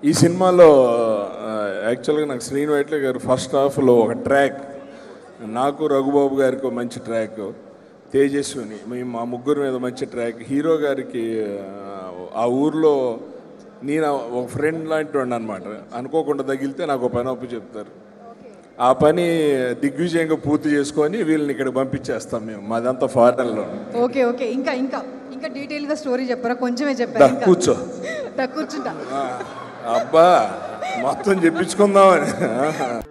ఈ సినిమాలో ఆ, యాక్చువల్గా నాకు శ్రీను వైట్ల గారు ఫస్ట్ హాఫ్లో ఒక ట్రాక్ నాకు రఘుబాబు గారికి ఒక మంచి ట్రాక్ తేజస్విని మేము మా ముగ్గురు మీద మంచి ట్రాక్ హీరో గారికి ఆ, ఆ ఊర్లో నేను ఒక ఫ్రెండ్ లాంటి వాడిని అనమాట అనుకోకుండా తగిలితే నాకు ఒక పని అప్పు చెప్తారు ఆ పని దిగ్విజయంగా పూర్తి చేసుకొని వీళ్ళని ఇక్కడ పంపించేస్తాం మేము మాదంతా ఫారెన్లో ఓకే ఓకే ఇంకా ఇంకా ఇంకా డీటెయిల్ గా స్టోరీ చెప్పరా కొంచెమే దా, చెప్పారు ఇంకా కూర్చో దా, కూర్చుంటా అబ్బా మొత్తం చెప్పించుకుందామని